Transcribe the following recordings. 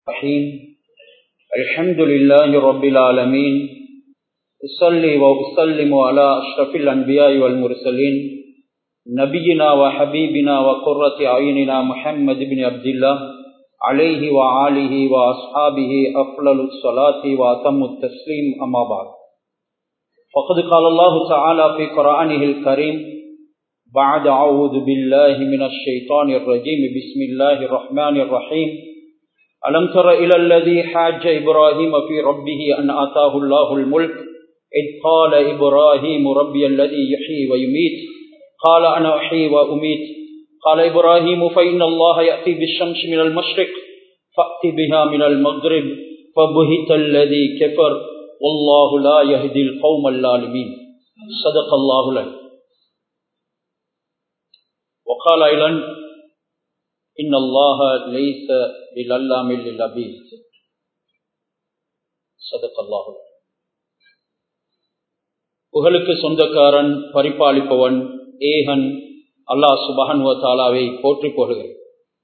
الرحيم الحمد لله رب العالمين أصلي وأسلم على أشرف الأنبياء والمرسلين نبينا وحبيبنا وقرة أعيننا محمد بن عبد الله عليه وآله وأصحابه أفضل الصلاة وأتم التسليم أما بعد فقد قال الله تعالى في قرآنه الكريم بعد أعوذ بالله من الشيطان الرجيم بسم الله الرحمن الرحيم ألم تر إلى الذي حاج إبراهيم في ربه أن آتاه الله الملك إذ قال إبراهيم ربي الذي يحيي ويميت قال أنا أحيي وأميت قال إبراهيم فإن الله يأتي بالشمس من المشرق فأت بها من المغرب فبهت الذي كفر والله لا يهدي القوم الظالمين صدق الله العليم وقال أيضا إن الله ليس بللام للعبيد صدق الله புகழுக்கு சொந்தக்காரன் பரிபாலிப்பவன் ஏகன் அல்லாஹ் சுபஹன்வ தாலாவை போற்றி போடுகிறேன்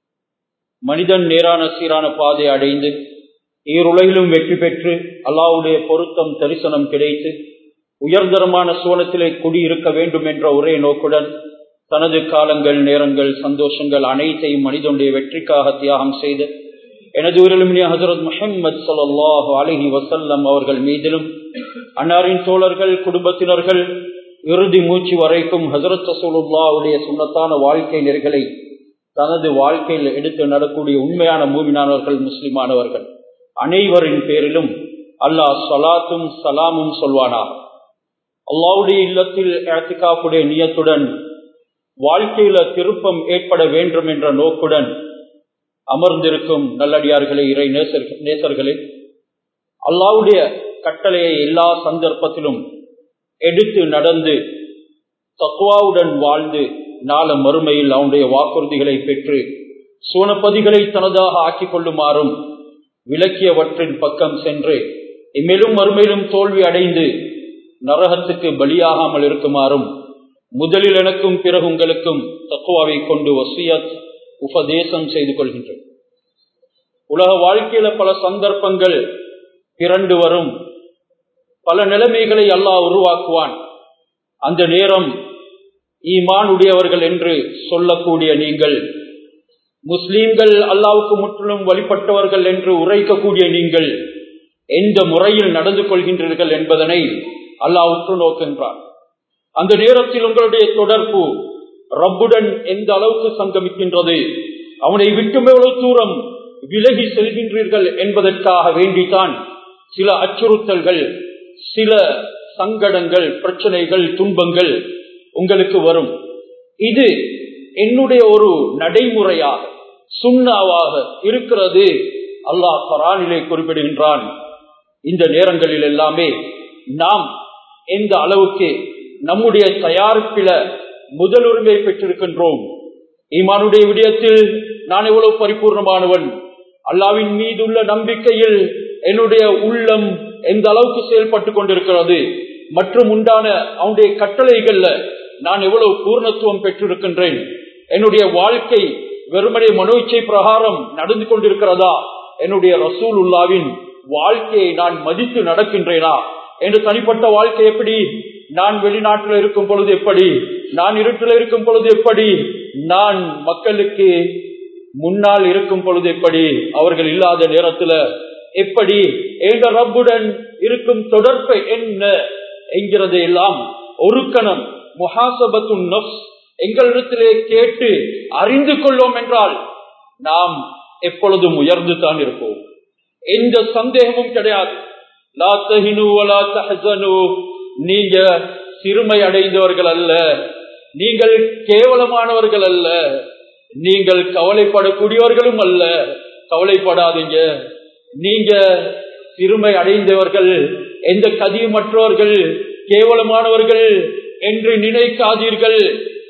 மனிதன் நேரான சீரான பாதை அடைந்து ஈருலகிலும் வெற்றி பெற்று அல்லாவுடைய பொருத்தம் தரிசனம் கிடைத்து உயர்தரமான சோனத்திலே குடியிருக்க வேண்டும் என்ற ஒரே நோக்குடன் தனது காலங்கள் நேரங்கள் சந்தோஷங்கள் அனைத்தையும் மனிதனுடைய வெற்றிக்காக தியாகம் செய்து எனது உரிலுமினிய ஹசரத் முஹம்மது சொல்லாஹு அலஹி வசல்லம் அவர்கள் மீதிலும் அன்னாரின் தோழர்கள் குடும்பத்தினர்கள் இறுதி மூச்சு வரைக்கும் ஹசரத் ரசூலுல்லாவுடைய சுண்ணத்தான வாழ்க்கை நெறிகளை தனது வாழ்க்கையில் எடுத்து நடக்கூடிய உண்மையான மூமினானவர்கள் முஸ்லிமானவர்கள் அனைவரின் பேரிலும் அல்லாஹ் சலாத்தும் சலாமும் சொல்வானா அல்லாவுடைய இல்லத்தில் ஏத்திகாப்புடைய நியத்துடன் வாழ்க்கையில திருப்பம் ஏற்பட வேண்டும் என்ற நோக்குடன் அமர்ந்திருக்கும் நல்லடியார்களே இறை நேசர்களே அல்லாவுடைய கட்டளையை எல்லா சந்தர்ப்பத்திலும் எடுத்து நடந்து தக்குவாவுடன் வாழ்ந்து நாள மறுமையில் அவனுடைய வாக்குறுதிகளை பெற்று சோனப்பதிகளை தனதாக ஆக்கிக் கொள்ளுமாறும் விளக்கியவற்றின் பக்கம் சென்று இம்மெலும் மறுமையிலும் தோல்வி அடைந்து நரகத்துக்கு பலியாகாமல் இருக்குமாறும் முதலில் எனக்கும் பிறகு உங்களுக்கும் தக்குவாவை கொண்டு வசியத் உபதேசம் செய்து கொள்கின்றேன் உலக வாழ்க்கையில பல சந்தர்ப்பங்கள் பிறண்டு வரும் பல நிலைமைகளை அல்லாஹ் உருவாக்குவான் அந்த நேரம் ஈமான் உடையவர்கள் என்று சொல்லக்கூடிய நீங்கள் முஸ்லீம்கள் அல்லாவுக்கு முற்றிலும் வழிபட்டவர்கள் என்று உரைக்கக்கூடிய நீங்கள் எந்த முறையில் நடந்து கொள்கின்றீர்கள் என்பதனை அல்லாஹ் உற்று நோக்கின்றான் அந்த நேரத்தில் உங்களுடைய தொடர்பு ரப்புடன் எந்த அளவுக்கு சங்கமிக்கின்றது அவனை விட்டும் எவ்வளவு தூரம் விலகி செல்கின்றீர்கள் என்பதற்காக வேண்டித்தான் சில அச்சுறுத்தல்கள் சில சங்கடங்கள் பிரச்சனைகள் துன்பங்கள் உங்களுக்கு வரும் இது என்னுடைய ஒரு நடைமுறையாக சுண்ணாவாக இருக்கிறது அல்லாஹ் பரானிலே குறிப்பிடுகின்றான் இந்த நேரங்களில் எல்லாமே நாம் எந்த அளவுக்கு நம்முடைய தயாரிப்பில முதலுரிமை பெற்றிருக்கின்றோம் ஈமானுடைய விடயத்தில் நான் எவ்வளவு பரிபூர்ணமானவன் அல்லாவின் மீதுள்ள நம்பிக்கையில் என்னுடைய உள்ளம் எந்த அளவுக்கு செயல்பட்டு கொண்டிருக்கிறது மற்றும் உண்டான அவனுடைய கட்டளைகள்ல நான் எவ்வளவு பூர்ணத்துவம் பெற்றிருக்கின்றேன் என்னுடைய வாழ்க்கை வெறுமனை மனோச்சை பிரகாரம் நடந்து கொண்டிருக்கிறதா என்னுடைய ரசூல் உல்லாவின் வாழ்க்கையை நான் மதித்து நடக்கின்றேனா என்று தனிப்பட்ட வாழ்க்கை எப்படி நான் வெளிநாட்டில் இருக்கும் பொழுது எப்படி நான் இருட்டில் இருக்கும் பொழுது எப்படி நான் மக்களுக்கு முன்னால் இருக்கும் பொழுது எப்படி அவர்கள் இல்லாத நேரத்துல எப்படி எங்க ரப்புடன் இருக்கும் தொடர்பு என்ன என்கிறது எல்லாம் ஒரு கணம் முகாசபத்து நப்ஸ் எங்களிடத்திலே கேட்டு அறிந்து கொள்ளோம் என்றால் நாம் எப்பொழுதும் உயர்ந்து தான் இருப்போம் எந்த சந்தேகமும் கிடையாது நீங்க சிறுமை அடைந்தவர்கள் அல்ல நீங்கள் கேவலமானவர்கள் அல்ல நீங்கள் கவலைப்படக்கூடியவர்களும் அல்ல கவலைப்படாதீங்க நீங்க சிறுமை அடைந்தவர்கள் எந்த கதியுமற்றவர்கள் கேவலமானவர்கள் என்று நினைக்காதீர்கள்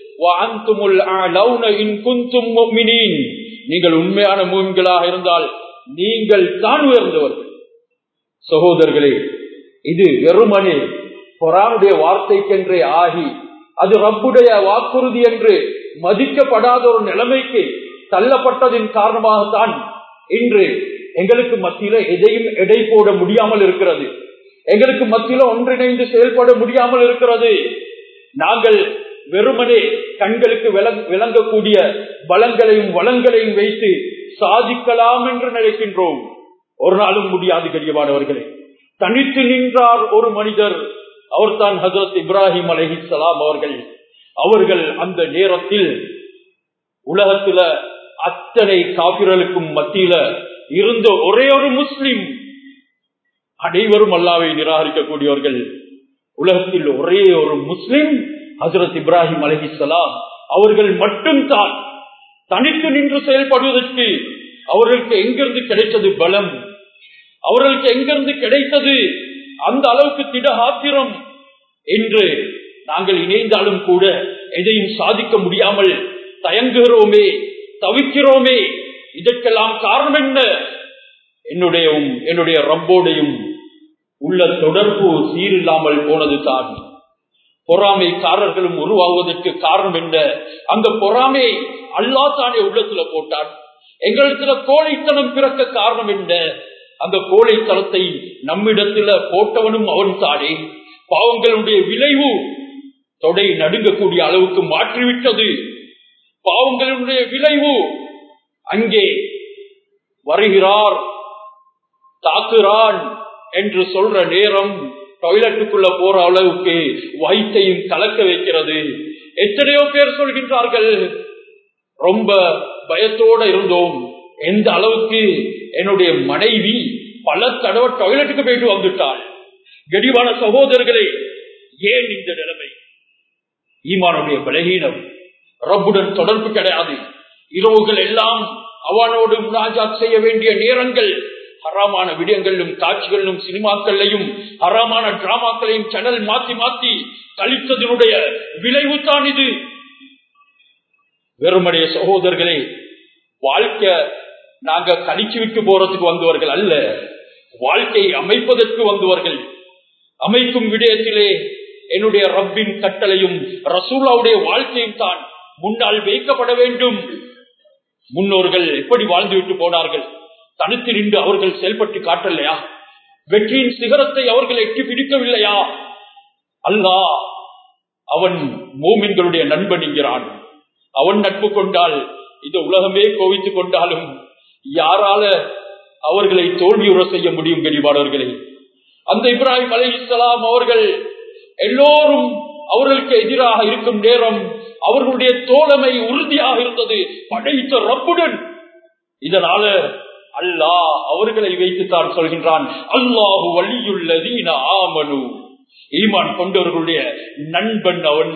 நீங்கள் உண்மையான மூன்களாக இருந்தால் நீங்கள் தான் உயர்ந்தவர்கள் சகோதரர்களே இது வெறுமனே பொறானுடைய வார்த்தைக்கென்றே ஆகி அது ரப்புடைய வாக்குறுதி என்று மதிக்கப்படாத ஒரு நிலைமைக்கு தள்ளப்பட்டதின் காரணமாகத்தான் இன்று எங்களுக்கு மத்தியில எதையும் எடை போட முடியாமல் இருக்கிறது எங்களுக்கு மத்தியில ஒன்றிணைந்து செயல்பட முடியாமல் இருக்கிறது நாங்கள் வெறுமனே கண்களுக்கு விளங்கக்கூடிய பலங்களையும் வளங்களையும் வைத்து சாதிக்கலாம் என்று நினைக்கின்றோம் ஒரு நாளும் முடியாது கரியமானவர்களே தனித்து நின்றார் ஒரு மனிதர் அவர் தான் ஹசரத் இப்ராஹிம் அலஹிசலாம் அவர்கள் அவர்கள் அந்த நேரத்தில் உலகத்துல அத்தனை காபிரலுக்கும் மத்தியில இருந்த ஒரே ஒரு முஸ்லிம் அனைவரும் அல்லாவை நிராகரிக்கக்கூடியவர்கள் உலகத்தில் ஒரே ஒரு முஸ்லிம் ஹசரத் இப்ராஹிம் அலஹிசலாம் அவர்கள் மட்டும்தான் தனித்து நின்று செயல்படுவதற்கு அவர்களுக்கு எங்கிருந்து கிடைத்தது பலம் அவர்களுக்கு எங்கிருந்து கிடைத்தது அந்த அளவுக்கு திடகாத்திரம் என்று நாங்கள் இணைந்தாலும் கூட எதையும் சாதிக்க முடியாமல் தயங்குகிறோமே தவிக்கிறோமே இதற்கெல்லாம் காரணம் என்ன என்னுடையவும் என்னுடைய ரப்போடையும் உள்ள தொடர்பு சீரில்லாமல் போனது தான் பொறாமைக்காரர்களும் உருவாகுவதற்கு காரணம் என்ன அந்த பொறாமை அல்லா தானே உள்ளத்துல போட்டான் எங்களிடத்துல கோழைத்தனம் பிறக்க காரணம் என்ன அந்த கோழைத்தனத்தை நம்மிடத்துல போட்டவனும் அவன் தானே பாவங்களுடைய விளைவு தொடை நடுங்கக்கூடிய அளவுக்கு மாற்றிவிட்டது பாவங்களுடைய விளைவு அங்கே வருகிறார் தாக்குறான் என்று சொல்ற நேரம் டாய்லெட்டுக்குள்ள போற அளவுக்கு வயிற்றையும் கலக்க வைக்கிறது எத்தனையோ பேர் சொல்கின்றார்கள் ரொம்ப பயத்தோட இருந்தோம் எந்த அளவுக்கு என்னுடைய மனைவி பல தடவை டாய்லெட்டுக்கு போயிட்டு வந்துட்டாள் கடிவான சகோதரர்களே ஏன் இந்த நிலைமை ஈமானுடைய பலகீனம் ரப்புடன் தொடர்பு கிடையாது இரவுகள் எல்லாம் அவனோடு முனாஜாத் செய்ய வேண்டிய நேரங்கள் ஹராமான விடயங்களிலும் காட்சிகளிலும் சினிமாக்கள்லையும் ஹராமான டிராமாக்களையும் சேனல் மாத்தி மாத்தி கழித்ததனுடைய விளைவு தான் இது வெறுமடைய சகோதரர்களே வாழ்க்கை நாங்க கழிச்சு விட்டு போறதுக்கு வந்தவர்கள் அல்ல வாழ்க்கையை அமைப்பதற்கு வந்தவர்கள் அமைக்கும் விடயத்திலே என்னுடைய ரப்பின் கட்டளையும் ரசூலாவுடைய வாழ்க்கையும் தான் முன்னால் வைக்கப்பட வேண்டும் முன்னோர்கள் எப்படி வாழ்ந்துவிட்டு போனார்கள் தனித்து நின்று அவர்கள் செயல்பட்டு காட்டலையா வெற்றியின் சிகரத்தை அவர்கள் எட்டி பிடிக்கவில்லையா அல்லா அவன் மூமின்களுடைய நண்பன் என்கிறான் அவன் நட்பு கொண்டால் இந்த உலகமே கோவித்துக் கொண்டாலும் யாரால அவர்களை தோல்வியுற செய்ய முடியும் கனிவாளர்களே அந்த இப்ராஹிம் அலி இஸ்லாம் அவர்கள் எல்லோரும் அவர்களுக்கு எதிராக இருக்கும் நேரம் அவர்களுடைய தோழமை உறுதியாக இருந்தது படைத்த ரப்புடன் இதனால அல்லாஹ் அவர்களை வைத்துத்தான் சொல்கின்றான் அல்லாஹு வழியுள்ளதீன ஆமனு ஈமான் கொண்டவர்களுடைய நண்பன் அவன்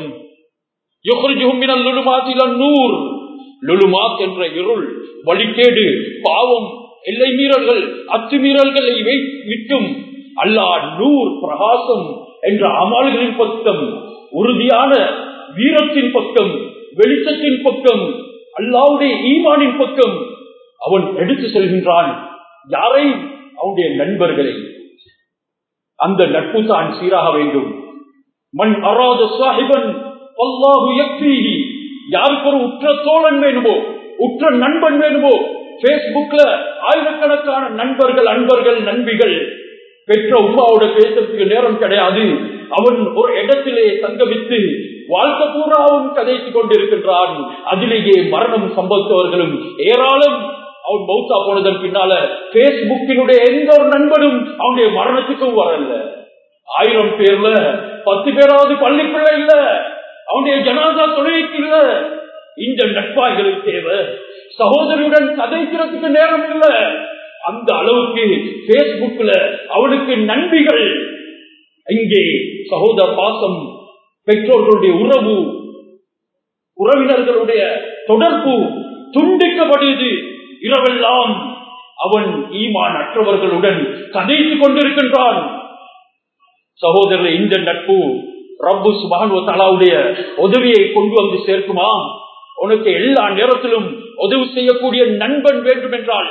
நூர் லுலுமாத் என்ற இருள் வழிகேடு பாவம் எல்லை மீறல்கள் அத்துமீறல்களை விட்டும் அல்லாஹ் நூர் பிரகாசம் என்ற அமல்களின் பக்கம் உறுதியான வீரத்தின் பக்கம் வெளிச்சத்தின் பக்கம் அல்லாவுடைய ஈமானின் பக்கம் அவன் எடுத்து செல்கின்றான் யாரை அவனுடைய நண்பர்களை அந்த நட்பு தான் சீராக வேண்டும் மண் அராத சாஹிபன் அல்லாஹு யக்ஃபீஹி யாருக்கு ஒரு உற்ற தோழன் வேணுமோ உற்ற நண்பன் வேணுமோ பேஸ்புக்ல ஆயிரக்கணக்கான நண்பர்கள் அன்பர்கள் நண்பிகள் பெற்ற உமாவோட பேசுறதுக்கு நேரம் கிடையாது அவன் ஒரு இடத்திலே தங்கவித்து வாழ்க்கை பூராவும் கதைத்துக் கொண்டிருக்கின்றான் அதிலேயே மரணம் சம்பவித்தவர்களும் ஏராளம் அவன் மௌத்தா போனதன் பின்னால பேஸ்புக்கினுடைய எந்த ஒரு நண்பனும் அவனுடைய மரணத்துக்கும் வரல ஆயிரம் பேர்ல பத்து பேராவது பள்ளிக்குள்ள இல்ல அவனுடைய ஜனாதா தொழிலுக்கு இல்ல இந்த நட்பாய்களுக்கு தேவை சகோதரியுடன் கதைக்கிறதுக்கு நேரம் இல்ல அந்த அளவுக்கு பேஸ்புக்ல அவனுக்கு நண்பிகள் இங்கே சகோதர பாசம் பெற்றோர்களுடைய உறவு உறவினர்களுடைய தொடர்பு துண்டிக்கப்படுது இரவெல்லாம் அவன் ஈமான் அற்றவர்களுடன் கதைத்துக் கொண்டிருக்கின்றான் சகோதரர் இந்த நட்பு ரப்பு சுபான் தலாவுடைய உதவியை கொண்டு வந்து சேர்க்குமா உனக்கு எல்லா நேரத்திலும் உதவி செய்யக்கூடிய நண்பன் வேண்டும் என்றால்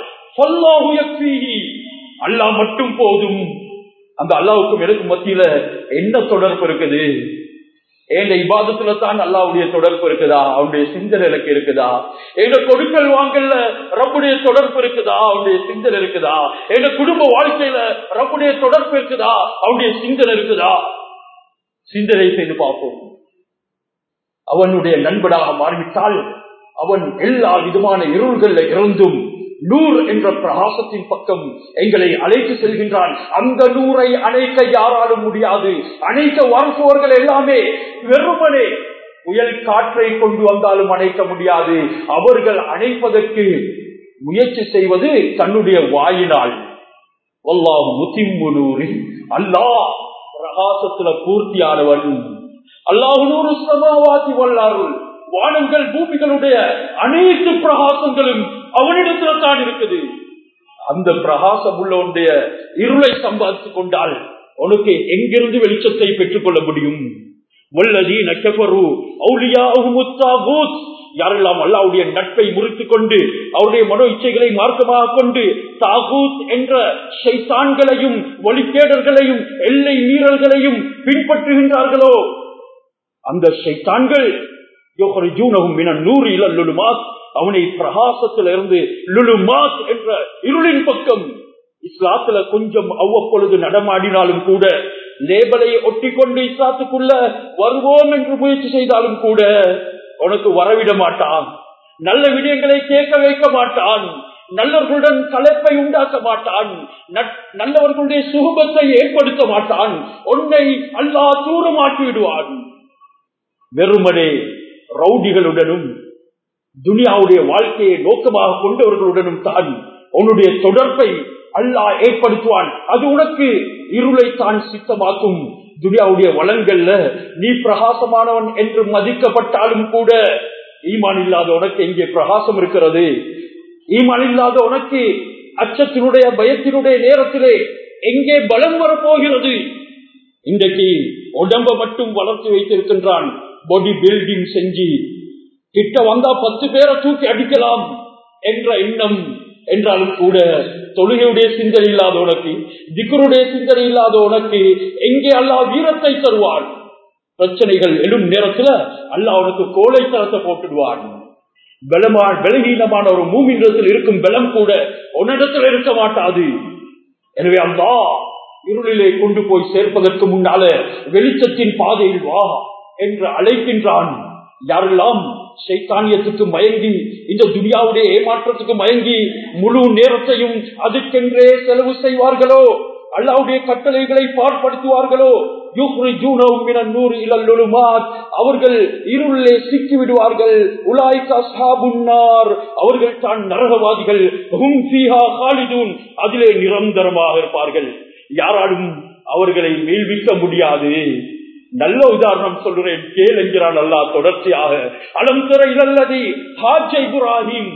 அல்லா மட்டும் போதும் அந்த அல்லாவுக்கும் எனக்கு மத்தியில என்ன தொடர்பு இருக்குது எங்க இபாதத்துல தான் அல்லாவுடைய தொடர்பு இருக்குதா அவனுடைய சிந்தனை எனக்கு இருக்குதா எங்க கொடுக்கல் வாங்கல்ல ரப்புடைய தொடர்பு இருக்குதா அவனுடைய சிந்தனை இருக்குதா எங்க குடும்ப வாழ்க்கையில ரப்புடைய தொடர்பு இருக்குதா அவனுடைய சிந்தனை இருக்குதா சிந்தனை செய்து பார்ப்போம் அவனுடைய நண்பனாக மாறிவிட்டால் அவன் எல்லா விதமான இருள்கள்ல இருந்தும் நூர் என்ற பிரகாசத்தின் பக்கம் எங்களை அழைத்து செல்கின்றான் அந்த நூரை அணைக்க யாராலும் முடியாது அணைக்க வாழ்பவர்கள் எல்லாமே வெறுமனே புயல் காற்றை கொண்டு வந்தாலும் அணைக்க முடியாது அவர்கள் அணைப்பதற்கு முயற்சி செய்வது தன்னுடைய வாயினால் அல்லாஹ் பிரகாசத்துல பூர்த்தியானவன் அல்லாஹ் நூறு சமாவாதி வல்லாருள் வானங்கள் பூமிகளுடைய அனைத்து பிரகாசங்களும் அவனிடத்துல தான் இருக்குது அந்த பிரகாசம் உள்ளவனுடைய இருளை சம்பாதித்துக் கொண்டால் உனக்கு எங்கிருந்து வெளிச்சத்தை பெற்றுக் கொள்ள முடியும் வல்லதி நக்கபரு அவுலியாவுமுத்தாகூத் யாரெல்லாம் அல்லாவுடைய நட்பை முறித்துக் கொண்டு அவருடைய மனோ இச்சைகளை மார்க்கமாக கொண்டு தாகூத் என்ற ஷைத்தான்களையும் வழிகேடர்களையும் எல்லை மீறல்களையும் பின்பற்றுகின்றார்களோ அந்த ஷைத்தான்கள் அவனை பிரகாசத்திலிருந்து லுலுமாத் என்ற இருளின் பக்கம் இஸ்லாத்துல கொஞ்சம் அவ்வப்பொழுது நடமாடினாலும் கூட லேபலை ஒட்டி கொண்டு இஸ்லாத்துக்குள்ள வருவோம் என்று முயற்சி செய்தாலும் கூட உனக்கு வரவிட மாட்டான் நல்ல விடயங்களை கேட்க வைக்க மாட்டான் நல்லவர்களுடன் கலப்பை உண்டாக்க மாட்டான் நல்லவர்களுடைய சுகபத்தை ஏற்படுத்த மாட்டான் உன்னை அல்லா தூரமாக்கி விடுவான் வெறுமனே ரவுடிகளுடனும் துனியாவுடைய வாழ்க்கையை நோக்கமாக கொண்டவர்களுடனும் தான் உன்னுடைய தொடர்பை அல்லாஹ் ஏற்படுத்துவான் அது உனக்கு இருளை தான் சித்தமாக்கும் துனியாவுடைய வளங்கள்ல நீ பிரகாசமானவன் என்று மதிக்கப்பட்டாலும் கூட ஈமான் இல்லாத உனக்கு எங்கே பிரகாசம் இருக்கிறது ஈமான் இல்லாத உனக்கு அச்சத்தினுடைய பயத்தினுடைய நேரத்திலே எங்கே பலம் வரப்போகிறது இன்றைக்கு உடம்ப மட்டும் வளர்த்து வைத்திருக்கின்றான் பாடி பில்டிங் செஞ்சு கிட்ட வந்தா பத்து பேரை தூக்கி அடிக்கலாம் என்ற எண்ணம் என்றாலும் கூட தொழுகையுடைய சிந்தனை இல்லாத உனக்கு திக்கருடைய சிந்தனை இல்லாத உனக்கு எங்கே அல்லா வீரத்தை தருவான் பிரச்சனைகள் எழும் நேரத்துல அல்லா உனக்கு கோழைத்தனத்தை போட்டுடுவான் பலமான பலகீனமான ஒரு மூமின்றத்தில் இருக்கும் பலம் கூட உன்னிடத்தில் இருக்க மாட்டாது எனவே அல்லா இருளிலே கொண்டு போய் சேர்ப்பதற்கு முன்னால வெளிச்சத்தின் பாதையில் வா என்று அழைக்கின்றான் யாரெல்லாம் சைத்தானியத்துக்கு மயங்கி இந்த துனியாவுடைய ஏமாற்றத்துக்கு மயங்கி முழு நேரத்தையும் அதுக்கென்றே செலவு செய்வார்களோ அல்லாவுடைய கட்டளைகளை பாற்படுத்துவார்களோ அவர்கள் இருளே சிக்கி விடுவார்கள் அவர்கள் தான் நரகவாதிகள் அதிலே நிரந்தரமாக இருப்பார்கள் யாராலும் அவர்களை மேல்விக்க முடியாது நல்ல உதாரணம் சொல்றேன் கேள் என்கிறான் அல்லா தொடர்ச்சியாக அலம் துறை நல்லதி ஹாஜ் இப்ராஹிம்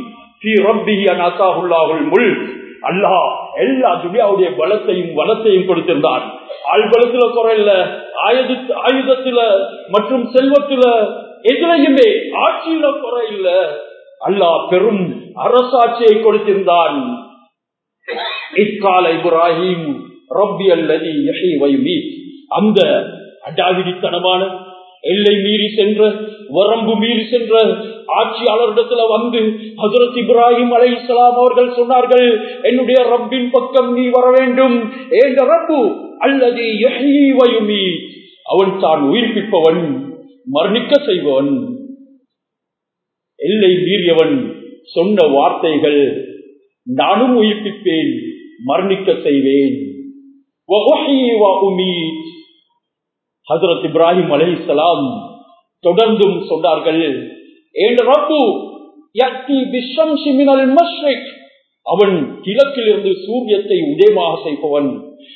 முல் அல்லாஹ் எல்லா துனியாவுடைய பலத்தையும் வளத்தையும் கொடுத்திருந்தான் ஆள் பலத்துல குறையில்ல ஆயுத ஆயுதத்துல மற்றும் செல்வத்துல எதுலையுமே ஆட்சியில குறையில்ல அல்லாஹ் பெரும் அரசாட்சியை கொடுத்திருந்தான் இக்கால இப்ராஹிம் ரப்பி அல்லதி யஹி அந்த அடாவிடித்தனமான எல்லை மீறி சென்ற வரம்பு மீறி சென்ற ஆட்சியாளரிடத்துல வந்து ஹசரத் இப்ராஹிம் அலை இஸ்லாம் அவர்கள் சொன்னார்கள் என்னுடைய ரப்பின் பக்கம் நீ வர வேண்டும் என்ற ரப்பு அல்லது அவன் தான் உயிர்ப்பிப்பவன் மரணிக்க செய்வன் எல்லை மீறியவன் சொன்ன வார்த்தைகள் நானும் உயிர்ப்பிப்பேன் மரணிக்க செய்வேன் ஹசரத் இப்ராஹிம் அலை இஸ்லாம் தொடர்ந்தும் சொன்னார்கள் அவன் கிழக்கிலிருந்து சூரியத்தை உதயமாக செய்பவன்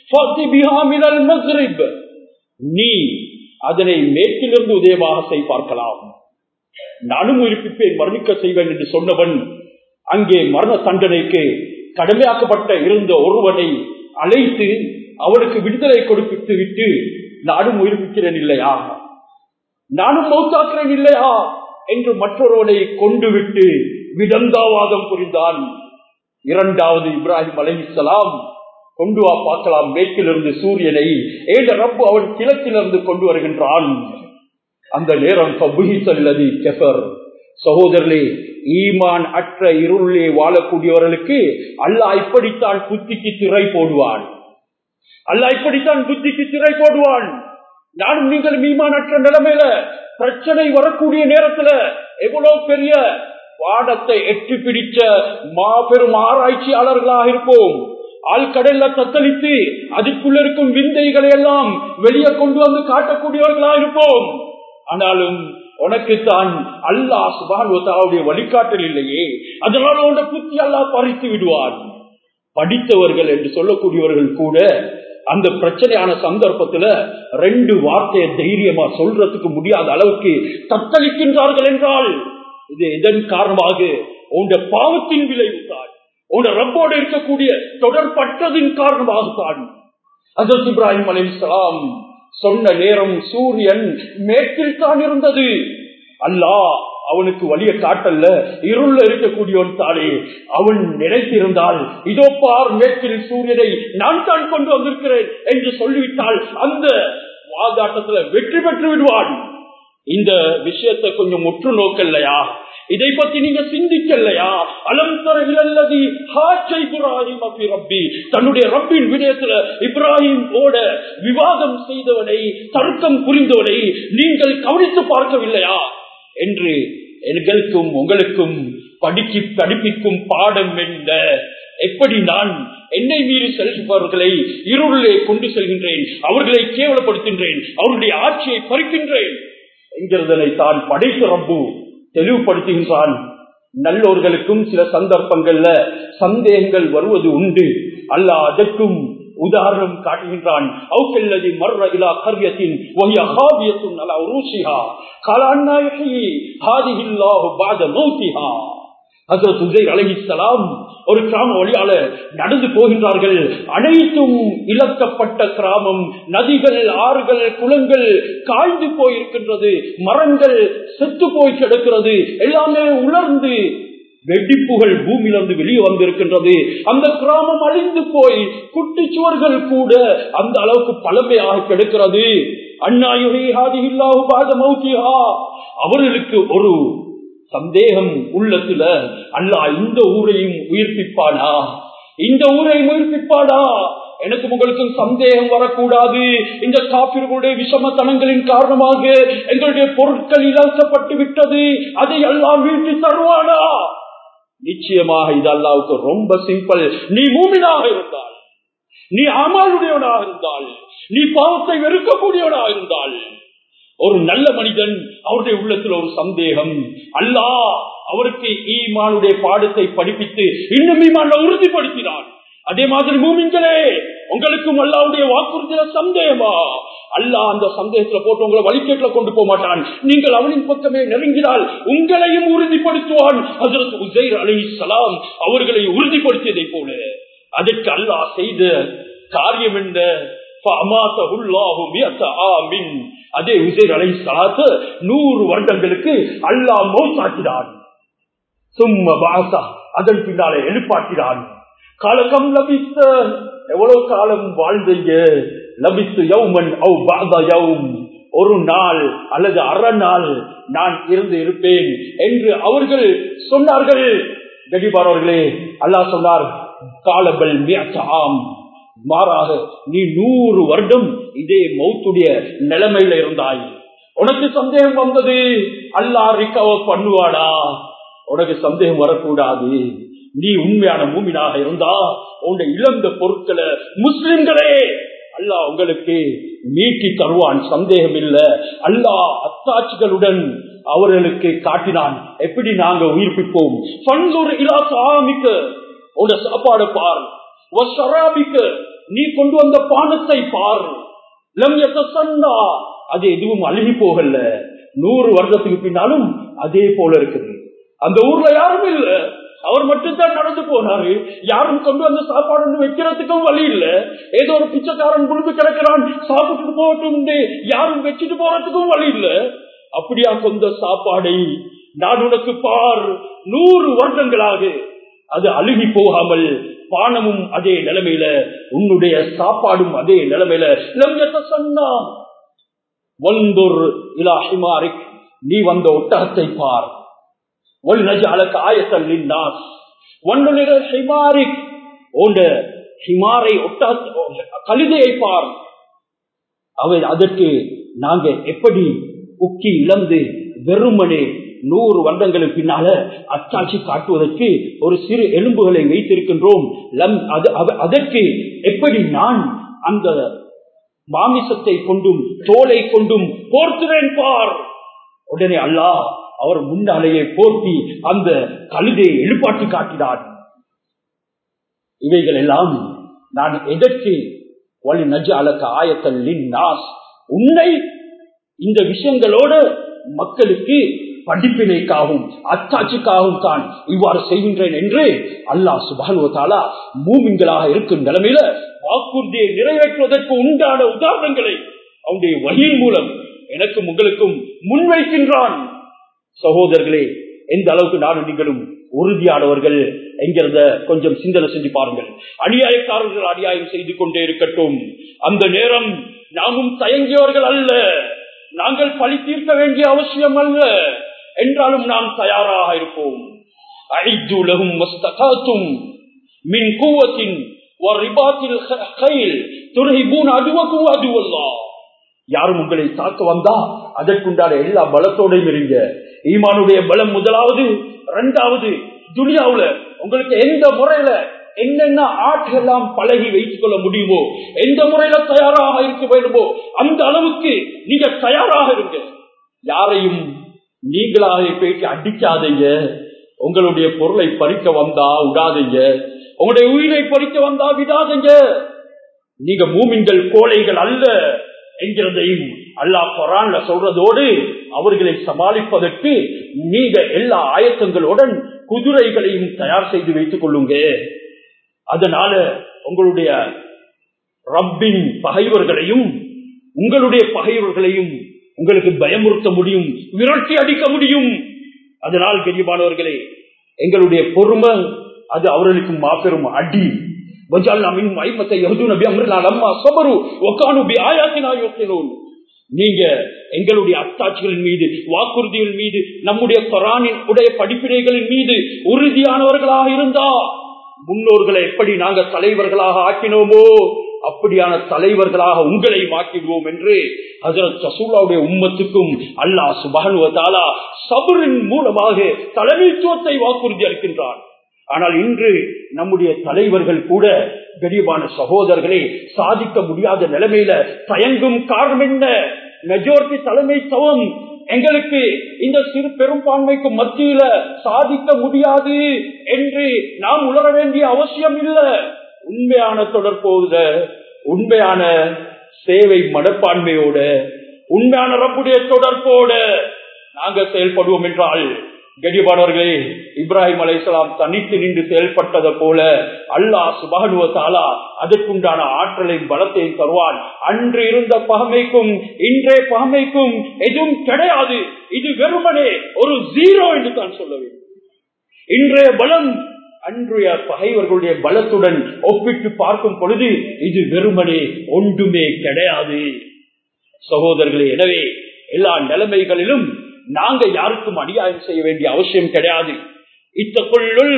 நீ அதனை மேற்கிலிருந்து உதயமாக செய் பார்க்கலாம் நானும் உயிர்ப்பிப்பேன் மரணிக்க செய்வேன் என்று சொன்னவன் அங்கே மரண தண்டனைக்கு கடமையாக்கப்பட்ட இருந்த ஒருவனை அழைத்து அவனுக்கு விடுதலை கொடுப்பித்து விட்டு நானும் உயிர்ப்பிக்கிறேன் இல்லையா நானும் மௌத்தாக்கிறேன் இல்லையா என்று மற்றொருவனை கொண்டு விட்டு விடந்தாவாதம் புரிந்தான் இரண்டாவது இப்ராஹிம் அலைசலாம் கொண்டு வா பார்க்கலாம் மேற்கிலிருந்து சூரியனை ஏத ரப்பு அவன் கிழக்கிலிருந்து கொண்டு வருகின்றான் அந்த நேரம் ஃபபுஹிசல்லதி கெஃபர் சகோதரர்களே ஈமான் அற்ற இருளே வாழக்கூடியவர்களுக்கு அல்லாஹ் இப்படித்தான் புத்திக்கு திரை போடுவான் அல்லாஹ் இப்படித்தான் புத்திக்கு திரை போடுவான் நானும் நீங்கள் ஈமான் அற்ற நிலைமையில பிரச்சனை வரக்கூடிய நேரத்துல எவ்வளவு பெரிய பாடத்தை எட்டு பிடிச்ச மாபெரும் ஆராய்ச்சியாளர்களாக இருப்போம் ஆழ்கடல்ல தத்தளித்து அதுக்குள்ள இருக்கும் விந்தைகளை எல்லாம் வெளியே கொண்டு வந்து காட்டக்கூடியவர்களா இருப்போம் ஆனாலும் உனக்குத்தான் அல்லாஹ் சுபானுடைய வழிகாட்டல் இல்லையே அதனால உன்னை புத்தி அல்லாஹ் பறித்து விடுவான் படித்தவர்கள் என்று சொல்லக்கூடியவர்கள் கூட அந்த பிரச்சனையான சந்தர்ப்பத்துல ரெண்டு வார்த்தையை தைரியமா சொல்றதுக்கு முடியாத அளவுக்கு தத்தளிக்கின்றார்கள் என்றால் இது இதன் காரணமாக உங்க பாவத்தின் விளைவுதான் உங்க ரப்போடு இருக்கக்கூடிய தொடர்பற்றதின் காரணமாகத்தான் அசத் இப்ராஹிம் அலி இஸ்லாம் சொன்ன நேரம் சூரியன் மேற்கில் தான் இருந்தது அல்லாஹ் அவனுக்கு வழிய காட்டல்ல இருள இருக்கக்கூடியவன் தானே அவன் நினைத்திருந்தால் இதோ பார் மேற்கில் சூரியனை நான் தான் கொண்டு வந்திருக்கிறேன் என்று சொல்லிவிட்டால் அந்த வாதாட்டத்துல வெற்றி பெற்று விடுவான் இந்த விஷயத்தை கொஞ்சம் உற்று நோக்கல்லையா இதை பத்தி நீங்க சிந்திக்கலையா அலம் தரகிலல்லதி ஹாஜை இப்ராஹிம் அப்பி ரப்பி தன்னுடைய ரப்பின் விடயத்துல இப்ராஹிம் ஓட விவாதம் செய்தவனை தர்க்கம் புரிந்தவனை நீங்கள் கவனித்து பார்க்கவில்லையா என்று எங்களுக்கும் உங்களுக்கும் படிக்கி படிப்பிக்கும் பாடம் என்ன எப்படி நான் என்னை மீறி செல்பவர்களை இருளே கொண்டு செல்கின்றேன் அவர்களை கேவலப்படுத்துகின்றேன் அவருடைய ஆட்சியை பறிக்கின்றேன் என்கிறதனை தான் படைத்த ரப்பு தெளிவுபடுத்துகின்றான் நல்லோர்களுக்கும் சில சந்தர்ப்பங்கள்ல சந்தேகங்கள் வருவது உண்டு அல்ல அதற்கும் உதாரணம் காட்டுகின்றான் அவுக்கல்லதி மர்ற இலா கர்யத்தின் வஹிய ஹாவியத்துன் அலா உருஷிஹா قال أن يحيي هذه الله بعد موتها ஹசரத் உசைர் அலஹிசலாம் ஒரு கிராம வழியால நடந்து போகின்றார்கள் அனைத்தும் இழக்கப்பட்ட கிராமம் நதிகள் ஆறுகள் குளங்கள் காய்ந்து போயிருக்கின்றது மரங்கள் செத்து போய் கிடக்கிறது எல்லாமே உலர்ந்து வெடிப்புகள் பூமியிலிருந்து வெளியே வந்திருக்கின்றது அந்த கிராமம் அழிந்து போய் குட்டிச்சுவர்கள் கூட அந்த அளவுக்கு பழமையாக கிடக்கிறது அவர்களுக்கு ஒரு சந்தேகம் உள்ளத்துல அல்லா இந்த ஊரையும் உயிர்ப்பிப்பானா இந்த ஊரையும் உயிர்ப்பிப்பானா எனக்கு உங்களுக்கும் சந்தேகம் வரக்கூடாது இந்த காப்பிர்களுடைய விஷமத்தனங்களின் காரணமாக எங்களுடைய பொருட்கள் இழக்கப்பட்டு விட்டது அதை எல்லாம் வீட்டு தருவானா நிச்சயமாக இது அல்லாவுக்கு ரொம்ப சிம்பிள் நீ மூமினாக இருந்தால் நீ அமாளுடையவனாக இருந்தால் நீ பாவத்தை வெறுக்கக்கூடியவனாக இருந்தால் ஒரு நல்ல மனிதன் அவருடைய உள்ளத்தில் ஒரு சந்தேகம் அல்லா அவருக்கு ஈமானுடைய பாடத்தை படிப்பித்து இன்னும் ஈமான உறுதிப்படுத்தினான் அதே மாதிரி மூமிங்களே உங்களுக்கும் அல்லாவுடைய வாக்குறுதியில சந்தேகமா அல்லா அந்த சந்தேகத்துல போட்டு உங்களை வழிகேட்டில் கொண்டு போக மாட்டான் நீங்கள் அவனின் பக்கமே நெருங்கினால் உங்களையும் உறுதிப்படுத்துவான் அதற்கு உசைர் அலி சலாம் அவர்களை உறுதிப்படுத்தியதை போல அதற்கு அல்லாஹ் செய்த காரியம் என்ன அதே உசைர் அலை சலாத்து நூறு வருடங்களுக்கு அல்லாஹ் மௌத்தாக்கினான் சும்ம பாசா அதன் பின்னாலே எழுப்பாட்டினான் காலகம் லபித்த எவ்வளவு காலம் வாழ்ந்தீங்க லபித்து யௌமன் அவ் பாதா யௌம் ஒரு நாள் அல்லது அரை நாள் நான் இருந்து இருப்பேன் என்று அவர்கள் சொன்னார்கள் கடிபாரவர்களே அல்லாஹ் சொன்னார் காலபல் ஆம் மாறாக நீ நூறு வருடம் இதே மௌத்துடைய நிலைமையில இருந்தாய் உனக்கு சந்தேகம் வந்தது அல்லா ரிகவர் பண்ணுவாடா உனக்கு சந்தேகம் வரக்கூடாது நீ உண்மையான மூமினாக இருந்தா உன்னை இழந்த பொருட்களை முஸ்லிம்களே அல்லாஹ் உங்களுக்கு மீட்டி தருவான் சந்தேகம் இல்ல அல்லாஹ் அத்தாட்சிகளுடன் அவர்களுக்கு காட்டினான் எப்படி நாங்க உயிர்ப்பிப்போம் பண்பொரு இலாசாமிக்க உட சாப்பாடு பார் நீ கொண்டு வந்த பானத்தை பார் சன்னா அது எதுவும் அழுகி போகல நூறு வருடத்துக்கு பின்னாலும் அதே போல இருக்குது அந்த ஊர்ல யாரும் இல்ல அவர் மட்டும்தான் நடந்து போனாரு யாரும் கொண்டு வந்த சாப்பாடு வைக்கிறதுக்கும் வழி இல்ல ஏதோ ஒரு பிச்சைக்காரன் குழுந்து கிடக்கிறான் சாப்பிட்டு போகட்டும் யாரும் வச்சுட்டு போறதுக்கும் வழி இல்ல அப்படியா கொண்ட சாப்பாடை நான் உனக்கு பார் நூறு வருடங்களாக அது அழுகி போகாமல் பானமும் அதே நிலைமையில உன்னுடைய சாப்பாடும் அதே நிலைமையில சொன்னா வந்தொரு இலா ஹிமாரிக் நீ வந்த ஒட்டகத்தை பார் ஒல் நஜாலக்கு ஆயத்தல் நாஸ் ஒன்னுலிர ஹிமாரிக் ஓண்ட ஹிமாரை ஒட்டக கழுதையை பார் அவை அதற்கு நாங்க எப்படி உக்கி இழந்து வெறுமனே நூறு வருடங்களுக்கு பின்னால அச்சாட்சி காட்டுவதற்கு ஒரு சிறு எலும்புகளை வைத்திருக்கின்றோம் லம் அது அதற்கு எப்படி நான் அந்த மாமிசத்தை கொண்டும் தோலை கொண்டும் போர்த்துவேன் பார் உடனே அல்லாஹ் அவர் முன்னாலேயே போர்த்தி அந்த கழுதையை எழுப்பாட்டி காட்டினார் இவைகள் எல்லாம் நான் எதற்கு வழி நஜ அலக்க ஆயத்தல் நாஸ் உன்னை இந்த விஷயங்களோட மக்களுக்கு படிப்பினைக்காகவும் அத்தாட்சிக்காகவும் தான் இவ்வாறு செய்கின்றேன் என்று அல்லாஹ் சுபானுவத்தாலா மூமின்களாக இருக்கும் நிலைமையில வாக்குறுதியை நிறைவேற்றுவதற்கு உண்டான உதாரணங்களை அவனுடைய வழியின் மூலம் எனக்கும் உங்களுக்கும் முன்வைக்கின்றான் சகோதரர்களே எந்த அளவுக்கு நானும் நீங்களும் உறுதியானவர்கள் என்கிறத கொஞ்சம் சிந்தனை செஞ்சு பாருங்கள் அநியாயக்காரர்கள் அநியாயம் செய்து கொண்டே இருக்கட்டும் அந்த நேரம் நாமும் தயங்கியவர்கள் அல்ல நாங்கள் பழி தீர்க்க வேண்டிய அவசியம் அல்ல என்றாலும் நாம் தயாராக இருப்போம் அழித்துலகும் மஸ்தகாத்தும் மின் கூவத்தின் யாரும் உங்களை தாக்க வந்தா அதற்குண்டான எல்லா பலத்தோடையும் இருங்க ஈமானுடைய பலம் முதலாவது இரண்டாவது துனியாவுல உங்களுக்கு எந்த முறையில என்னென்ன ஆற்றெல்லாம் பழகி வைத்துக் கொள்ள முடியுமோ எந்த முறையில தயாராக இருக்க வேண்டுமோ அந்த அளவுக்கு நீங்க தயாராக இருங்க யாரையும் நீங்களாக போயிட்டு அடிக்காதீங்க உங்களுடைய பொருளை பறிக்க வந்தா விடாதீங்க உங்களுடைய உயிரை பறிக்க வந்தா விடாதீங்க நீங்க மூமின்கள் கோழைகள் அல்ல என்கிறதையும் அல்லாஹ் குரான்ல சொல்றதோடு அவர்களை சமாளிப்பதற்கு நீங்க எல்லா ஆயத்தங்களுடன் குதிரைகளையும் தயார் செய்து வைத்துக் கொள்ளுங்க அதனால உங்களுடைய ரப்பின் பகைவர்களையும் உங்களுடைய பகைவர்களையும் உங்களுக்கு பயமுறுத்த முடியும் விரட்டி அடிக்க முடியும் அதனால் கெரியமானவர்களே எங்களுடைய பொறுமை அது அவர்களுக்கு மாபெரும் அடி நீங்க எங்களுடைய அத்தாட்சிகளின் மீது வாக்குறுதிகள் மீது நம்முடைய கொரானின் உடைய படிப்பினைகளின் மீது உறுதியானவர்களாக இருந்தா முன்னோர்களை எப்படி நாங்க தலைவர்களாக ஆக்கினோமோ அப்படியான தலைவர்களாக உங்களை மாக்கிடுவோம் என்று ஹசரத் சசூலாவுடைய உம்மத்துக்கும் அல்லாஹ் சுபானுவதாலா சபரின் மூலமாக தலைமைத்துவத்தை வாக்குறுதி அளிக்கின்றான் ஆனால் இன்று நம்முடைய தலைவர்கள் கூட கரிபான சகோதரர்களை சாதிக்க முடியாத நிலைமையில தயங்கும் காரணம் என்ன மெஜாரிட்டி தலைமைத்துவம் எங்களுக்கு இந்த சிறு பெரும்பான்மைக்கு மத்தியில சாதிக்க முடியாது என்று நாம் உணர வேண்டிய அவசியம் இல்லை உண்மையான தொடர்போத உண்மையான சேவை மனப்பான்மையோட உண்மையான ரப்புடைய தொடர்போட நாங்க செயல்படுவோம் என்றால் கடிபானவர்களே இப்ராஹிம் அலைசலாம் தனித்து நின்று செயல்பட்டதை போல அல்லாஹ் சுபானுவ தாலா அதற்குண்டான ஆற்றலையும் பலத்தையும் தருவான் அன்று இருந்த பகமைக்கும் இன்றைய பகமைக்கும் எதுவும் கிடையாது இது வெறுமனே ஒரு ஜீரோ என்று தான் சொல்ல வேண்டும் இன்றைய பலம் அன்றைய பகைவர்களுடைய பலத்துடன் ஒப்பிட்டு பார்க்கும் பொழுது இது வெறுமனே ஒன்றுமே கிடையாது சகோதரர்களே எனவே எல்லா நிலைமைகளிலும் நாங்க யாருக்கும் அநியாயம் செய்ய வேண்டிய அவசியம் கிடையாது இத்தக்குள்ளுள்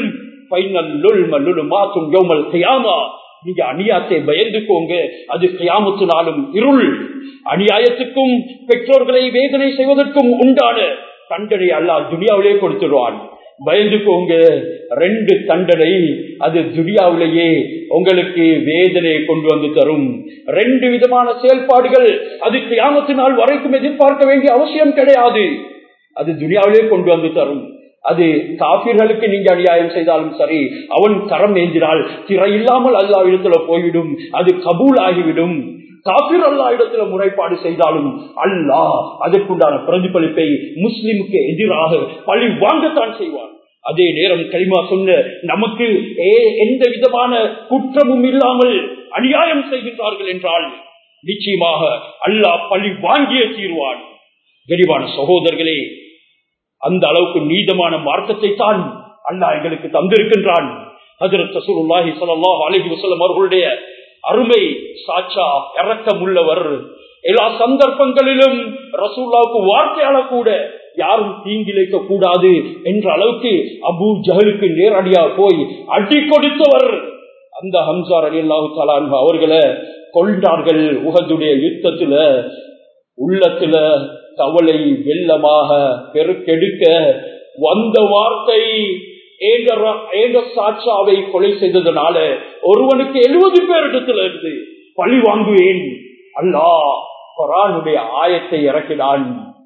மாற்றும் யோமல் கையாமா நீங்க அநியாயத்தை பயந்துக்கோங்க அது கையாமத்து நாளும் இருள் அநியாயத்துக்கும் பெற்றோர்களை வேதனை செய்வதற்கும் உண்டான தண்டனை அல்லா துனியாவிலே கொடுத்துடுவான் பயந்துக்கோங்க ரெண்டு தண்டனை அது துனியாவிலேயே உங்களுக்கு வேதனையை கொண்டு வந்து தரும் ரெண்டு விதமான செயல்பாடுகள் அது கியாமத்து நாள் வரைக்கும் எதிர்பார்க்க வேண்டிய அவசியம் கிடையாது அது துனியாவிலே கொண்டு வந்து தரும் அது காபிர்களுக்கு நீங்க அநியாயம் செய்தாலும் சரி அவன் கரம் ஏந்தினால் திரை இல்லாமல் அல்லா இடத்துல போய்விடும் அது கபூல் ஆகிவிடும் காபிர் அல்லா இடத்துல முறைப்பாடு செய்தாலும் அல்லாஹ் அதற்குண்டான பிரதிபலிப்பை முஸ்லிமுக்கு எதிராக பழி வாங்கத்தான் செய்வான் அதே நேரம் களிமா சொன்ன நமக்கு எந்த விதமான குற்றமும் இல்லாமல் அநியாயம் செய்கின்றார்கள் என்றால் நிச்சயமாக அல்லாஹ் பழி வாங்கிய தீர்வான் கரிவான சகோதரர்களே அந்த அளவுக்கு நீதமான மார்க்கத்தை தான் அல்லாஹ் எங்களுக்கு தந்திருக்கின்றான் ஹசரத் சசூருல்லாஹி ஸல்லல்லாஹு அலைஹி வஸல்லம் அவர்களுடைய அருமை சாட்சா இறக்கம் உள்ளவர் எல்லா சந்தர்ப்பங்களிலும் ரசூல்லாவுக்கு வார்த்தையால கூட யாரும் தீங்கிழைக்க கூடாது என்ற அளவுக்கு அபு ஜஹலுக்கு நேரடியா போய் அடி கொடுத்தவர் அந்த ஹம்சார் அலி அல்லாஹு தலான் அவர்களை கொண்டார்கள் உகதுடைய யுத்தத்துல உள்ளத்துல கவலை வெள்ளமாக பெருக்கெடுக்க வந்த வார்த்தை ஏக சாட்சாவை கொலை செய்ததுனால ஒருவனுக்கு எழுபது பேர் இடத்துல இருந்து பழி வாங்குவேன் அல்லா குரானுடைய ஆயத்தை இறக்கினான்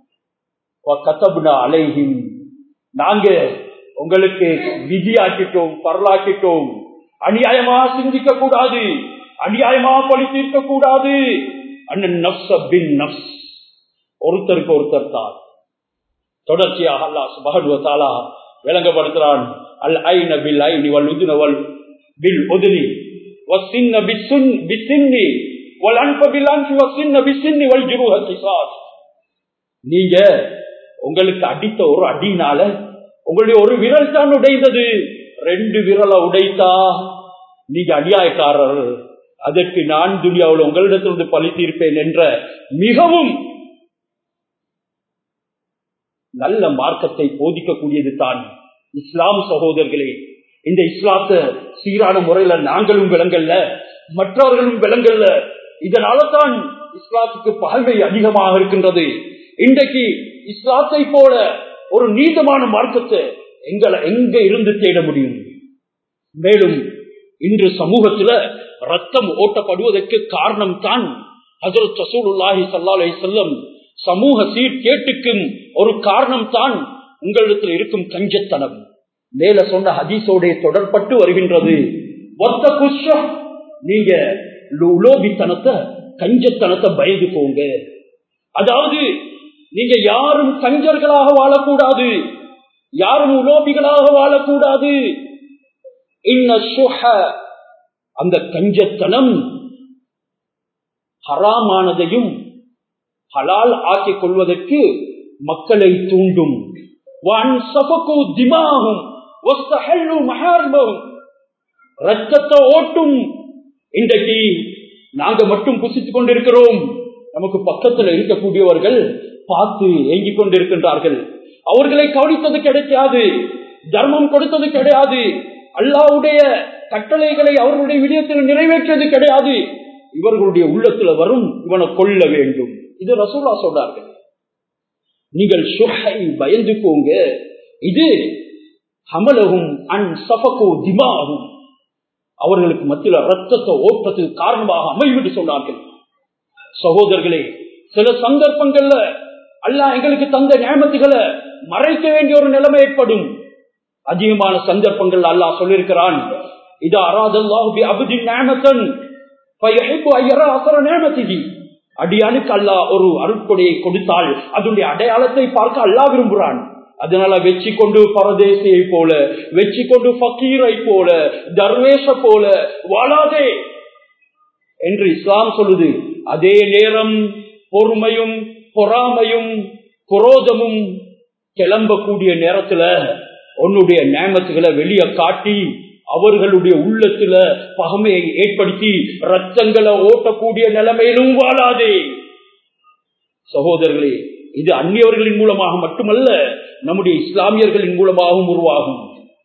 அலைஹிம் நாங்க உங்களுக்கு விதியாக்கிட்டோம் பரலாக்கிட்டோம் அநியாயமா சிந்திக்க கூடாது அநியாயமா பழி தீர்க்க கூடாது அண்ணன் நப்ச பின் நப்ஸ் ஒருத்தருக்கு ஒருத்தர் தான் தொடர்ச்சியாக அல்லா சுபகனுவத்தாலா விளங்கப்படுத்துறான் அல் ஐன பில் ஐனி வல் உதுன வல் பில் உதுனி வசின்ன பிசுன் பிசின்னி வல் அன்ப பில் அன்பி வசின்ன பிசின்னி வல் ஜுருஹ கிசாஸ் நீங்க உங்களுக்கு அடித்த ஒரு அடினால உங்களுடைய ஒரு விரல் தான் உடைந்தது ரெண்டு விரலை உடைத்தா நீங்க அநியாயக்காரர் அதற்கு நான் துனியாவில் உங்களிடத்திலிருந்து பழி தீர்ப்பேன் என்ற மிகவும் நல்ல மார்க்கத்தை போதிக்கக்கூடியது தான் இஸ்லாம் சகோதரர்களே இந்த இஸ்லாத்தை சீரான முறையில நாங்களும் விளங்கல்ல மற்றவர்களும் விளங்கல்ல இதனால தான் இஸ்லாத்துக்கு பகமை அதிகமாக இருக்கின்றது இன்றைக்கு இஸ்லாத்தை போல ஒரு நீதமான மார்க்கத்தை எங்களை எங்க இருந்து தேட முடியும் மேலும் இன்று சமூகத்துல ரத்தம் ஓட்டப்படுவதற்கு காரணம் தான் ஹசரத் சசூலுல்லாஹி சல்லாலை செல்லம் சமூக சீர்கேட்டுக்கும் ஒரு காரணம் தான் உங்களிடத்தில் இருக்கும் கஞ்சத்தனம் மேல சொன்ன ஹதீஸோட தொடர்பட்டு வருகின்றது ஒத்த குஷம் நீங்க உலோபித்தனத்தை கஞ்சத்தனத்தை பயந்து போங்க அதாவது நீங்க யாரும் கஞ்சர்களாக வாழக்கூடாது யாரும் உலோபிகளாக வாழக்கூடாது அந்த கஞ்சத்தனம் ஹராமானதையும் ஹலால் ஆக்கிக் கொள்வதற்கு மக்களை தூண்டும் ரத்தத்தை ஓட்டும் இன்றைக்கு நாங்க மட்டும் புசித்துக் கொண்டிருக்கிறோம் நமக்கு பக்கத்தில் இருக்கக்கூடியவர்கள் பார்த்து ஏங்கிக் கொண்டிருக்கின்றார்கள் அவர்களை கவனித்தது கிடைக்காது தர்மம் கொடுத்தது கிடையாது அல்லாவுடைய கட்டளைகளை அவர்களுடைய விடயத்தில் நிறைவேற்றது கிடையாது இவர்களுடைய உள்ளத்துல வரும் இவனை கொல்ல வேண்டும் இது ரசூலா சொல்றார்கள் நீங்கள் சுகை பயந்துக்கோங்க இது ஹமலகும் அன் சபகோ திமாகும் அவர்களுக்கு மத்தியில் ரத்தத்தை ஓட்டத்துக்கு காரணமாக அமைவிட்டு சொன்னார்கள் சகோதரர்களே சில சந்தர்ப்பங்கள்ல அல்லா எங்களுக்கு தந்த நியமத்துகளை மறைக்க வேண்டிய ஒரு நிலைமை ஏற்படும் அதிகமான சந்தர்ப்பங்கள் அல்லாஹ் சொல்லியிருக்கிறான் இது அராதல்லாஹு அபுதின் நியமத்தன் அடியானுக்கு அல்லா ஒரு அருட்கொடையை கொடுத்தால் அதனுடைய அடையாளத்தை பார்க்க அல்லா விரும்புகிறான் அதனால வெற்றி கொண்டு பரதேசியை போல வெற்றி கொண்டு பக்கீரை போல தர்வேஷ போல வாழாதே என்று இஸ்லாம் சொல்லுது அதே நேரம் பொறுமையும் பொறாமையும் குரோதமும் கிளம்பக்கூடிய நேரத்துல உன்னுடைய நேமத்துகளை வெளியே காட்டி அவர்களுடைய உள்ளத்துல பகமையை ஏற்படுத்தி ரத்தங்களை ஓட்டக்கூடிய நிலைமையிலும் வாழாதே சகோதரர்களே இது அந்நியவர்களின் மூலமாக மட்டுமல்ல நம்முடைய இஸ்லாமியர்களின் மூலமாகவும் உருவாகும்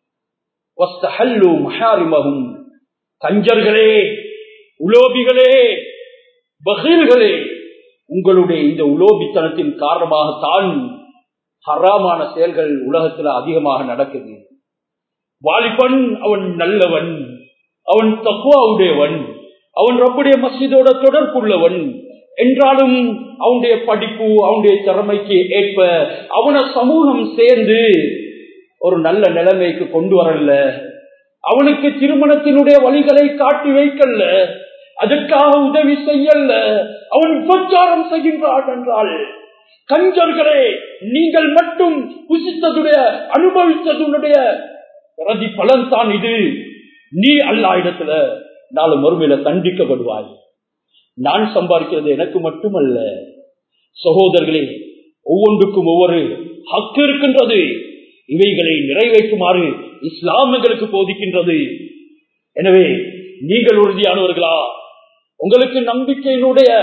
மஹாரிமகும் கஞ்சர்களே உலோபிகளே பகீல்களே உங்களுடைய இந்த உலோபித்தனத்தின் காரணமாகத்தான் ஹராமான செயல்கள் உலகத்துல அதிகமாக நடக்குது வாலிபன் அவன் நல்லவன் அவன் தக்குவாவுடையவன் அவன் ரப்புடைய மசிதோட தொடர்புள்ளவன் என்றாலும் அவனுடைய படிப்பு அவனுடைய திறமைக்கு ஏற்ப அவனை சமூகம் சேர்ந்து ஒரு நல்ல நிலைமைக்கு கொண்டு வரல அவனுக்கு திருமணத்தினுடைய வழிகளை காட்டி வைக்கல அதற்காக உதவி செய்யல அவன் உபச்சாரம் செய்கின்றான் என்றால் கஞ்சர்களே நீங்கள் மட்டும் புசித்ததுடைய அனுபவித்ததுடைய பிரதி பலன் தான் இது நீ அல்லா இடத்துல நாலு மறுமையில தண்டிக்கப்படுவாய் நான் சம்பாதிக்கிறது எனக்கு மட்டுமல்ல சகோதரர்களே ஒவ்வொன்றுக்கும் ஒவ்வொரு ஹக்கு இருக்கின்றது இவைகளை நிறைவேற்றுமாறு இஸ்லாம் எங்களுக்கு போதிக்கின்றது எனவே நீங்கள் உறுதியானவர்களா உங்களுக்கு நம்பிக்கையினுடைய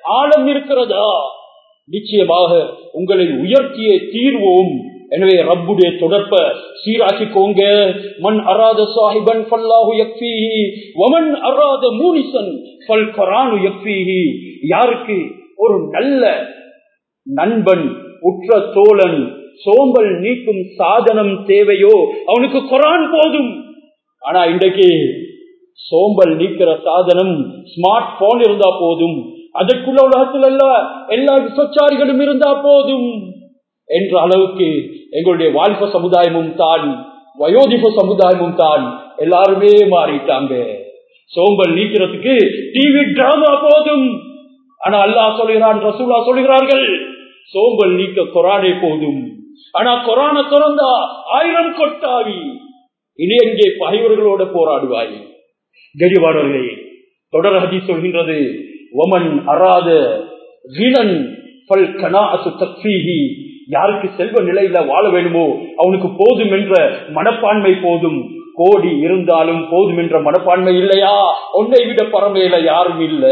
ஆழம் இருக்கிறதா நிச்சயமாக உங்களை உயர்த்திய தீர்வோம் எனவே ரப்புடைய தொடர்ப சீராக்கிக்கோங்க மண் அராத சாஹிபன் ஃபல்லாஹு யக்ஃபீஹி வமன் அராத மூனிசன் ஃபல் குரானு யக்ஃபீஹி யாருக்கு ஒரு நல்ல நண்பன் உற்ற தோழன் சோம்பல் நீக்கும் சாதனம் தேவையோ அவனுக்கு குரான் போதும் ஆனா இன்றைக்கு சோம்பல் நீக்கிற சாதனம் ஸ்மார்ட் போன் இருந்தா போதும் அதற்குள்ள உலகத்தில் அல்ல எல்லா விசச்சாரிகளும் இருந்தா போதும் என்ற அளவுக்கு எங்களுடைய வாலிப சமுதாயமும் தான் வயோதிப சமுதாயமும் தான் எல்லாருமே மாறிட்டாங்க சோம்பல் நீக்கிறதுக்கு டிவி டிராமா போதும் ஆனா அல்லாஹ் சொல்கிறான் ரசூலா சொல்கிறார்கள் சோம்பல் நீக்க கொரானே போதும் ஆனா கொரான திறந்தா ஆயிரம் கொட்டாவி இனி எங்கே பகைவர்களோட போராடுவாய் கெடிவாடர்களே தொடர் ஹதி சொல்கின்றது ஒமன் அராத வீணன் பல் கனாசு தக்ஃபீஹி யாருக்கு செல்வ நிலையில வாழ வேண்டுமோ அவனுக்கு போதும் என்ற மனப்பான்மை போதும் கோடி இருந்தாலும் போதும் என்ற மனப்பான்மை இல்லையா உன்னை விட பரமையில யாரும் இல்ல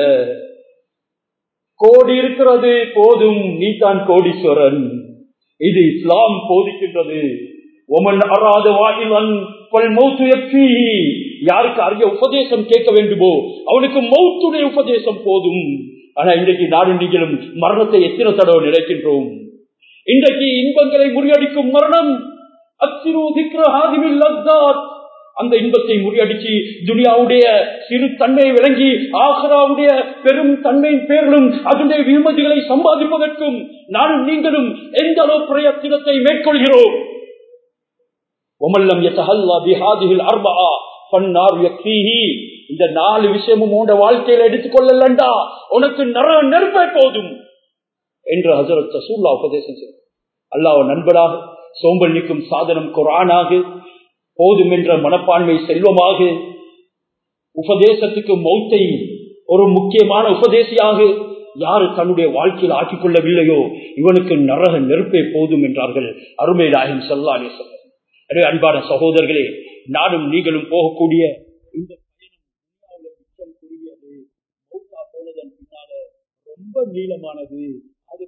கோடி இருக்கிறது போதும் நீ தான் கோடீஸ்வரன் இது இஸ்லாம் போதிக்கின்றது ஒமன் அராத வாயிலன் பல் மௌத்து எஃபீஹி யாருக்கு அரிய உபதேசம் கேட்க வேண்டுமோ அவனுக்கு மௌத்துடைய உபதேசம் போதும் ஆனா இன்றைக்கு நாடு நீங்களும் மரணத்தை எத்தனை தடவை நினைக்கின்றோம் இன்றைக்கு இன்பங்களை முறியடிக்கும் மரணம் அத்திரு திக்ர ஹாதிமில் லத்தாத் அந்த இன்பத்தை முறியடிச்சு துனியாவுடைய சிறு தன்மையை விளங்கி ஆஹராவுடைய பெரும் தன்மையின் பேரிலும் அதனுடைய விமதிகளை சம்பாதிப்பதற்கும் நானும் நீங்களும் எந்த அளவு பிரயத்தினத்தை மேற்கொள்கிறோம் ஒமல்லம் யத்தஹல்லா பிஹாதிஹில் அர்பா பன்னார் யக்ஃபீஹி இந்த நாலு விஷயமும் உன்னோட வாழ்க்கையில எடுத்துக்கொள்ளலண்டா உனக்கு நர நெருப்பே போதும் என்று ஹசரத் ரசூல்லா உபதேசம் செய்தார் அல்லாஹ் நண்பனாக சோம்பல் நீக்கும் சாதனம் குரானாக போதும் என்ற மனப்பான்மை செல்வமாக உபதேசத்துக்கு மௌத்தை ஒரு முக்கியமான உபதேசியாக யாரு தன்னுடைய வாழ்க்கையில் ஆக்கிக் கொள்ளவில்லையோ இவனுக்கு நரக நெருப்பே போதும் என்றார்கள் அருமை நாயகம் சல்லா அலிசல்லம் எனவே அன்பான சகோதரர்களே நானும் நீங்களும் போகக்கூடிய இந்த பயணம் துனியாவுல மிச்சம் குறுகியது மௌத்தா போனதன் பின்னால ரொம்ப நீளமானது அது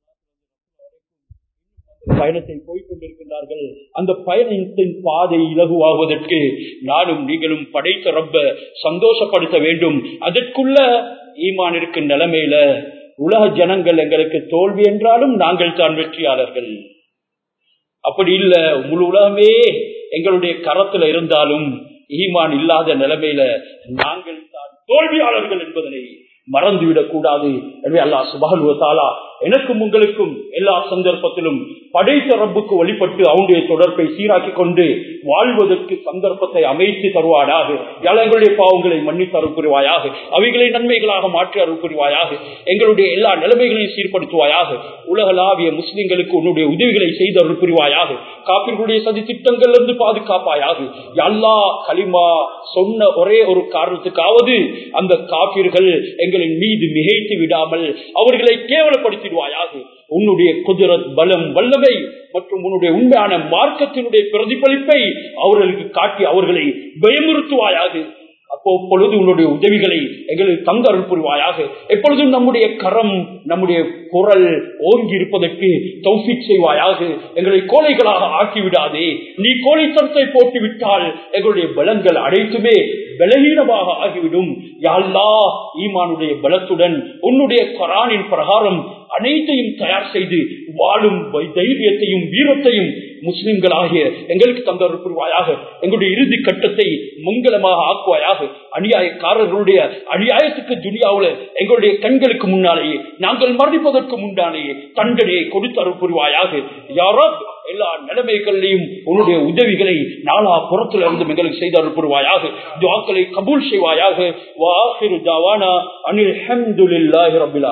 பயணத்தை போய்கொண்டிருக்கின்றார்கள் அந்த பயணத்தின் பாதை இலகுவாகுவதற்கு நானும் நீங்களும் படைத்த ரப்ப சந்தோஷப்படுத்த வேண்டும் அதற்குள்ள ஈமான் இருக்கும் நிலைமையில உலக ஜனங்கள் எங்களுக்கு தோல்வி என்றாலும் நாங்கள் தான் வெற்றியாளர்கள் அப்படி இல்ல முழு உலகமே எங்களுடைய கரத்துல இருந்தாலும் ஈமான் இல்லாத நிலைமையில நாங்கள் தான் தோல்வியாளர்கள் என்பதனை மறந்துவிடக் கூடாது எனவே அல்லா சுபகல்வத்தாலா எனக்கும் உங்களுக்கும் எல்லா சந்தர்ப்பத்திலும் படைத்த ரப்புக்கு வழிபட்டு அவனுடைய தொடர்பை சீராக்கி கொண்டு வாழ்வதற்கு சந்தர்ப்பத்தை அமைத்து தருவாயாக எங்களுடைய பாவங்களை மன்னித்து அருள் புரிவாயாக அவைகளை நன்மைகளாக மாற்றி அருள் புரிவாயாக எங்களுடைய எல்லா நிலைமைகளையும் சீர்படுத்துவாயாக உலகளாவிய முஸ்லிம்களுக்கு உன்னுடைய உதவிகளை செய்து அருள் புரிவாயாக காப்பிர்களுடைய சதி திட்டங்கள் இருந்து பாதுகாப்பாயாக எல்லா களிமா சொன்ன ஒரே ஒரு காரணத்துக்காவது அந்த காப்பிர்கள் எங்களின் மீது மிகைத்து விடாமல் அவர்களை கேவலப்படுத்திடுவாயாக உன்னுடைய குதிரத் பலம் வல்லமை மற்றும் உன்னுடைய உண்மையான மார்க்கத்தினுடைய பிரதிபலிப்பை அவர்களுக்கு காட்டி அவர்களை பயமுறுத்துவாயாக அப்போ பொழுது உன்னுடைய உதவிகளை எங்களுக்கு தந்தருள் புரிவாயாக எப்பொழுதும் நம்முடைய கரம் நம்முடைய குரல் ஓங்கி இருப்பதற்கு தௌஃபிக் செய்வாயாக எங்களை கோழைகளாக ஆக்கிவிடாதே நீ கோழைத்தனத்தை போட்டு விட்டால் எங்களுடைய பலங்கள் அனைத்துமே பலகீனமாக ஆகிவிடும் யாழ்லா ஈமானுடைய பலத்துடன் உன்னுடைய கரானின் பிரகாரம் அனைத்தையும் தயார் செய்து வாழும் தைரியத்தையும் வீரத்தையும் முஸ்லிம்களாகிய எங்களுக்கு தந்தவர் புரிவாயாக எங்களுடைய இறுதி கட்டத்தை மங்களமாக ஆக்குவாயாக அநியாயக்காரர்களுடைய அநியாயத்துக்கு துனியாவில் எங்களுடைய கண்களுக்கு முன்னாலேயே நாங்கள் மரணிப்பதற்கு முன்னாலேயே தண்டனையை கொடுத்தருள் புரிவாயாக யாரோ எல்லா நிலைமைகளிலையும் உன்னுடைய உதவிகளை நாலா புறத்தில் இருந்து எங்களுக்கு செய்து அருள் புரிவாயாக துவாக்களை கபூல் செய்வாயாக வாஹிரு தாவானா அனில் ஹம்துலில்லாஹி ரப்பில்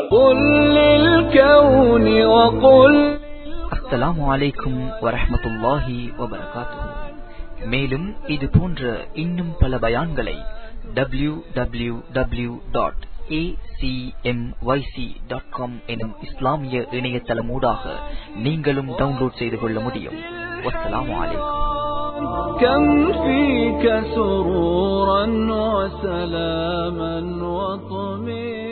அஸ்ஸலாமு அலைக்கும் வரஹ்மத்துல்லாஹி வபரகாத்துஹு மேலும் இது போன்ற இன்னும் பல பயான்களை W W W dot acmyc.com எனும் இஸ்லாமிய இணையதளமூடாக நீங்களும் டவுன்லோட் செய்து கொள்ள முடியும் வஸ்ஸலாமு அலைக்கும் كم فيك سرورا وسلاما وطمئنا